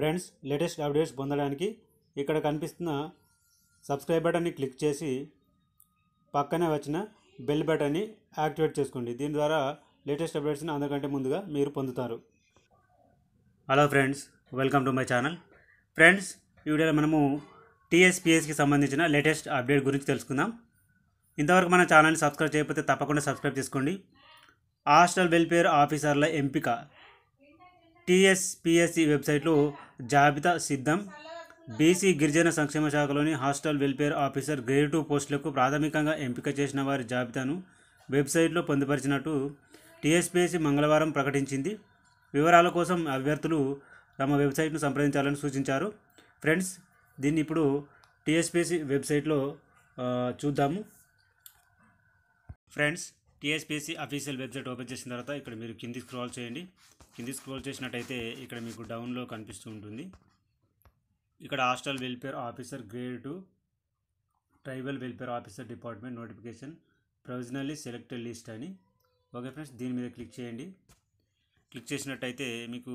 friends latest updates పొందడానికి ఇక్కడ కనిపిస్తున్న సబ్స్క్రైబ్ బటన్ని క్లిక్ చేసి పక్కనే వచ్చిన బెల్ బటన్ని యాక్టివేట్ చేసుకోండి దీని ద్వారా లేటెస్ట్ అప్డేట్స్ని అందరికంటే ముందుగా మీరు పొందుతారు hello friends welcome to my channel friends ఈ వీడియోలో మనము టీఎస్పిఎస్కి సంబంధించిన లేటెస్ట్ అప్డేట్ గురించి తెలుసుకుందాం ఇంతవరకు మన ఛానల్ని సబ్స్క్రైబ్ చేయకపోతే తప్పకుండా సబ్స్క్రైబ్ చేసుకోండి హాస్టల్ వెల్ఫేర్ ఆఫీసర్ల ఎంపిక టీఎస్పిఎస్సి వెబ్సైట్లో జాబితా సిద్ధం బీసీ గిరిజన సంక్షేమ శాఖలోని hostel welfare officer grade two పోస్టులకు ప్రాథమికంగా ఎంపిక చేసిన వారి జాబితాను వెబ్సైట్లో పొందుపరిచినట్టు టీఎస్పిఎస్సి మంగళవారం ప్రకటించింది వివరాల కోసం అభ్యర్థులు తమ వెబ్సైట్ను సంప్రదించాలని సూచించారు ఫ్రెండ్స్ దీన్ని ఇప్పుడు టీఎస్పిఎస్సి వెబ్సైట్లో ఆ, చూద్దాము friends TSPSC official website open చేసిన తర్వాత ఇక్కడ మీరు కింది స్క్రోల్ చేయండి కింది స్క్రోల్ చేసినట్టయితే ఇక్కడ మీకు డౌన్లో కనిపిస్తూ ఉంటుంది ఇక్కడ hostel welfare officer grade two tribal welfare officer department notification provisionally selected list అని ఓకే ఫ్రెండ్స్ దీని మీద క్లిక్ చేయండి క్లిక్ చేసినట్టయితే మీకు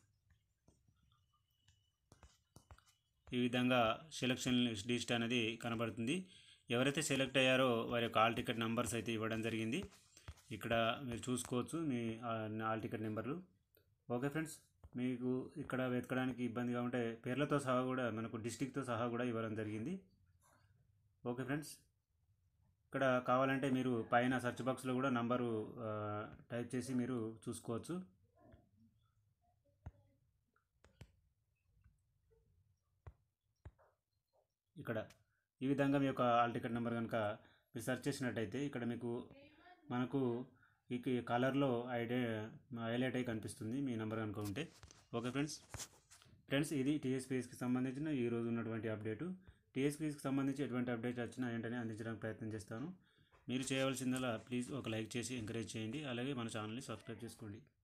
ఈ విధంగా సెలక్షన్ లిస్ట్ అనేది కనబడుతుంది ఎవరైతే సెలెక్ట్ అయ్యారో వారి యొక్క ఆల్ టికెట్ నెంబర్స్ అయితే ఇవ్వడం జరిగింది ఇక్కడ మీరు చూసుకోవచ్చు మీ ఆ, ఆల్ టికెట్ నెంబర్లు ఓకే ఫ్రెండ్స్ మీకు ఇక్కడ వెతకడానికి ఇబ్బందిగా ఉంటే పేర్లతో సహా కూడా మనకు డిస్టిక్తో సహా కూడా ఇవ్వడం జరిగింది ఓకే ఫ్రెండ్స్ ఇక్కడ కావాలంటే మీరు పైన సెర్చ్ బాక్స్లో కూడా నంబరు ఆ, టైప్ చేసి మీరు చూసుకోవచ్చు ఇక్కడ ఈ విధంగా మీ యొక్క ఆల్ టికెట్ నెంబర్ కనుక మీరు సెర్చ్ చేసినట్టయితే ఇక్కడ మీకు మనకు ఈ కలర్లో ఐడే హైలైట్ అయి కనిపిస్తుంది మీ నెంబర్ కనుక ఉంటే ఓకే ఫ్రెండ్స్ ఫ్రెండ్స్ ఇది టీఎస్పీఎస్కి సంబంధించిన ఈ రోజు ఉన్నటువంటి అప్డేటు టీఎస్పీఎస్కి సంబంధించి ఎటువంటి అప్డేట్ వచ్చినా వెంటనే అందించడానికి ప్రయత్నం చేస్తాను మీరు చేయవలసిందలా ప్లీజ్ ఒక లైక్ చేసి ఎంకరేజ్ చేయండి అలాగే మన ఛానల్ని సబ్స్క్రైబ్ చేసుకోండి